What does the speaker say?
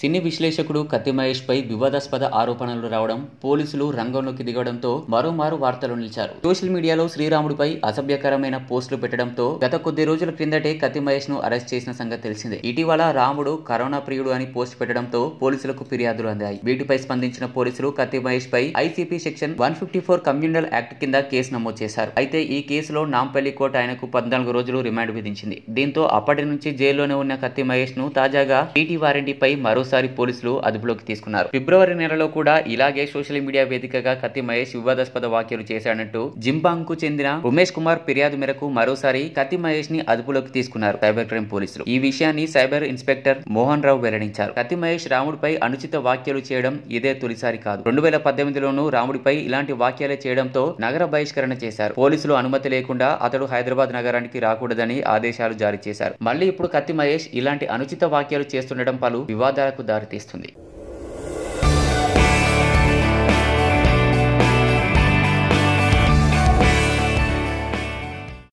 సినీ విశ్లేషకుడు కత్తి మహేష్ పై వివాదాస్పద ఆరోపణలు రావడం పోలీసులు రంగంలోకి దిగడంతో మరోమారు వార్తలు నిలిచారు సోషల్ మీడియాలో శ్రీరాముడిపై అసభ్యకరమైన పోస్టులు పెట్టడంతో గత కొద్ది రోజుల క్రిందటే కత్తి మహేష్ ను అరెస్ట్ చేసిన సంగతి తెలిసిందే ఇటీవల రాముడు కరోనా ప్రియుడు అని పోస్ట్ పెట్టడంతో పోలీసులకు ఫిర్యాదులు అందాయి వీటిపై స్పందించిన పోలీసులు కత్తి మహేష్ పై ఐసీపీ section one fifty four communal act కింద కేసు నమోదు చేశారు అయితే ఈ కేసులో నాంపల్లి కోర్టు ఆయనకు పద్నాలుగు రోజులు రిమాండ్ విధించింది దీంతో అప్పటి నుంచి జైల్లోనే ఉన్న కత్తి మహేష్ ను తాజాగా టీటీ వారెంటీపై మరోసారి పోలీసులు అదుపులోకి తీసుకున్నారు ఫిబ్రవరి నెలలో కూడా ఇలాగే సోషల్ మీడియా వేదికగా కత్తి మహేష్ వివాదాస్పద వ్యాఖ్యలు చేశాడంటూ జింబాంగ్ కు చెందిన ఉమేష్ కుమార్ ఫిర్యాదు మేరకు మరోసారి కత్తి మహేష్ ని అదుపులోకి తీసుకున్నారు సైబర్ క్రైమ్ పోలీసులు ఈ విషయాన్ని సైబర్ ఇన్స్పెక్టర్ మోహన్ రావు వెల్లడించారు కత్తి మహేష్ రాముడిపై అనుచిత వ్యాఖ్యలు చేయడం ఇదే తొలిసారి కాదు రెండు వేల పద్దెనిమిదిలోనూ రాముడిపై ఇలాంటి వ్యాఖ్యలే చేయడంతో నగర బహిష్కరణ చేశారు పోలీసులు అనుమతి లేకుండా అతడు హైదరాబాద్ నగరానికి రాకూడదని ఆదేశాలు జారీ చేశారు మళ్ళీ ఇప్పుడు కత్తి మహేష్ ఇలాంటి అనుచిత వ్యాఖ్యలు చేస్తుండడం పలు వివాదాలకు దారితీస్తుంది